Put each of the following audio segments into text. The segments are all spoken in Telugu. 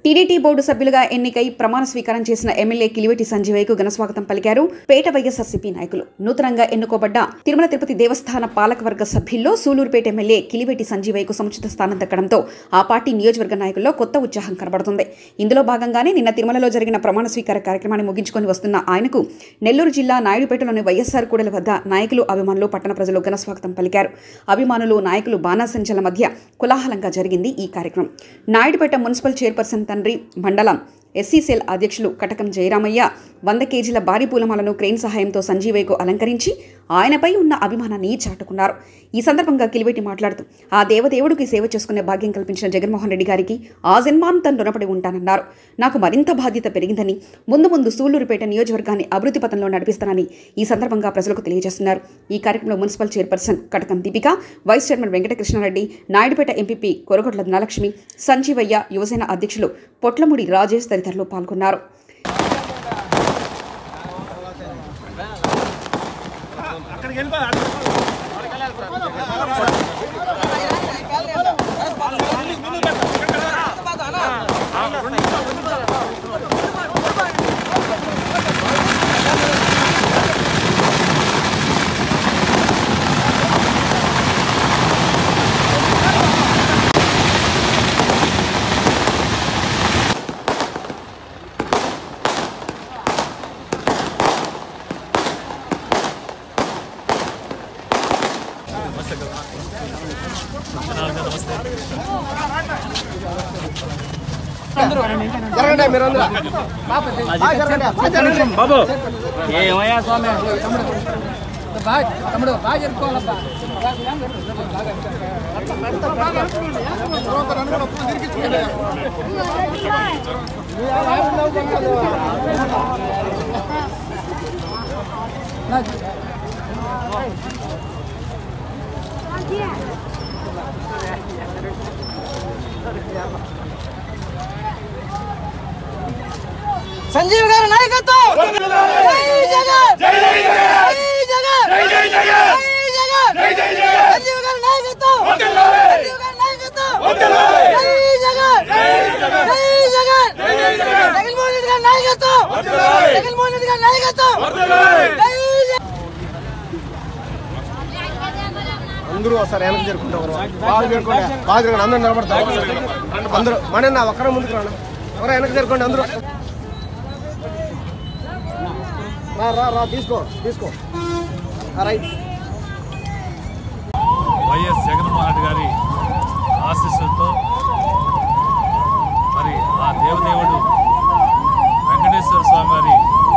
టీడీటీ బోర్డు సభ్యులుగా ఎన్నికై ప్రమాణ స్వీకారం చేసిన ఎమ్మెల్యే కిలివెట్టి సంజీవయ్యకు ఘనస్వాగతం పలికారు పేట వైఎస్ఆర్సీపీ నాయకులు నూతనంగా ఎన్నుకోబడ్డ తిరుమల తిరుపతి దేవస్థాన పాలకవర్గ సభ్యుల్లో సూలూరుపేట ఎమ్మెల్యే కిలివెట్టి సంజీవయ్యకు సముచిత స్థానం దక్కడంతో ఆ పార్టీ నియోజకవర్గ నాయకుల్లో కొత్త ఉత్సాహం కనబడుతుంది ఇందులో భాగంగానే నిన్న తిరుమలలో జరిగిన ప్రమాణ స్వీకార కార్యక్రమాన్ని ముగించుకొని వస్తున్న ఆయనకు నెల్లూరు జిల్లా నాయుడుపేటలోని వైఎస్ఆర్ కూడలి వద్ద నాయకులు అభిమానులు పట్టణ ప్రజలు ఘనస్వాగతం పలికారు అభిమానులు నాయకులు బాణాసంచల మధ్య కోలాహలంగా జరిగింది ఈ కార్యక్రమం నాయుడుపేట మున్సిపల్ చైర్పర్సన్ తండ్రి మండలం ఎస్సీ సెల్ అధ్యక్షులు కటకం జయరామయ్య వంద కేజీల భారీ పూలమాలను క్రెయిన్ సహాయంతో సంజీవయ్యకు అలంకరించి ఆయనపై ఉన్న అభిమానాన్ని చాటుకున్నారు ఈ సందర్భంగా కిలివెట్టి మాట్లాడుతూ ఆ దేవదేవుడికి సేవ చేసుకునే భాగ్యం కల్పించిన జగన్మోహన్ రెడ్డి గారికి ఆ జన్మాంతం రుణపడి ఉంటానన్నారు నాకు మరింత బాధ్యత పెరిగిందని ముందు ముందు సూళ్లూరుపేట నియోజకవర్గాన్ని అభివృద్ధి పథంలో నడిపిస్తానని ఈ సందర్భంగా ప్రజలకు తెలియజేస్తున్నారు ఈ కార్యక్రమంలో municipal chairperson Katakam Deepika vice chairman Venkatakrishna Reddy Naidupeta MPP Koragotla Dhanalakshmi Sanjeevaiah Yuvasena అధ్యక్షులు పొట్లముడి రాజేష్ తదితరులు పాల్గొన్నారు జరగండి మీరు అందరూ బాగా జరగండి బాగా జరగండి బాబు ఏమయ్యా స్వామి తమ్ముడు బాగా జరుపుకోవాలబ్బా సంజీవ్ గారి నాయకత్వం జై జగన్ జై జగన్ జై జగన్ సంజీవ్ గారి నాయకత్వం సంజీవ్ గారి నాయకత్వం జై జగన్ జై జగన్ జగన్మోహన్ రెడ్డి గారి నాయకత్వం జగన్మోహన్ రెడ్డి గారి నాయకత్వం జై జగన్ అందరూ ఒకసారి వెనక్కి జరుపుకుంటారు బాగా జరుపుకోండి బాగా జరగండి అందరూ నిలబడతారు అందరూ మన ఒక్కరే ముందుకు రాను ఎవరో వెనక్కి జరుపుకోండి అందరూ రా రా రా తీసుకో తీసుకో ఆ, రైట్ వైఎస్ జగన్మోహన్ రెడ్డి గారి ఆశీస్సులతో మరి ఆ దేవదేవుడు వెంకటేశ్వర స్వామి వారి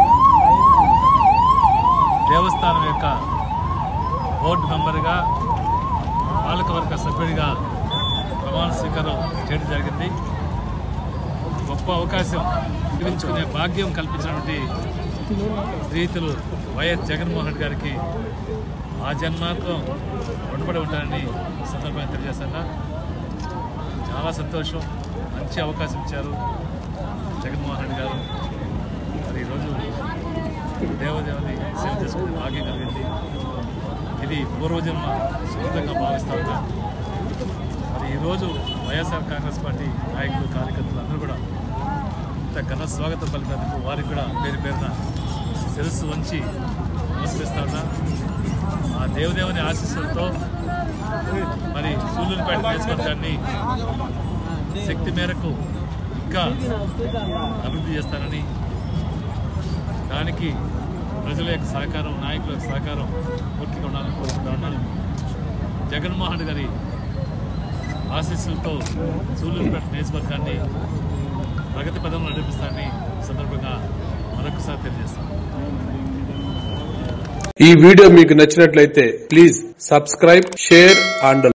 దేవస్థానం యొక్క బోర్డు మెంబర్గా పాలకవర్గ సభ్యుడిగా ప్రమాణ స్వీకారం చేయడం జరిగింది గొప్ప అవకాశం జీవించుకునే భాగ్యం కల్పించినటువంటి శ్రీతులు వైఎస్ జగన్మోహన్ రెడ్డి గారికి ఆ జన్మాత్రం రుణపడి ఉంటానని ఈ సందర్భంగా తెలియజేస్తాను చాలా సంతోషం మంచి అవకాశం ఇచ్చారు జగన్మోహన్ రెడ్డి గారు మరి ఈరోజు దేవదేవుని సేవ చేసుకునే భాగ్యం కలిగింది ఇది పూర్వజన్మ సుకృతంగా భావిస్తా ఉన్నా మరి ఈరోజు వైఎస్ఆర్ కాంగ్రెస్ పార్టీ నాయకులు కార్యకర్తలు అందరూ కూడా ఇంత ఘన స్వాగతం పలికినందుకు వారికి కూడా పేరు పేరున శిరస్సు వంచి నమస్కరిస్తా ఉన్నా ఆ దేవదేవుని ఆశీస్సులతో మరి సూళ్ళూరుపేట నియోజకవర్గాన్ని శక్తి మేరకు ఇంకా అభివృద్ధి చేస్తానని దానికి ప్రజల యొక్క సహకారం నాయకుల యొక్క సహకారం పూర్తిగా ఉండాలని కోరుకుంటా ఉన్నాను జగన్మోహన్ రెడ్డి గారి ఆశీస్సులతో సూళ్ళూరుపేట నియోజకవర్గాన్ని ప్రగతి పదంలో నడిపిస్తానని ఈ సందర్భంగా మరొకసారి తెలియజేస్తాను ఈ వీడియో మీకు నచ్చినట్లయితే ప్లీజ్ సబ్స్క్రైబ్ షేర్ అండ్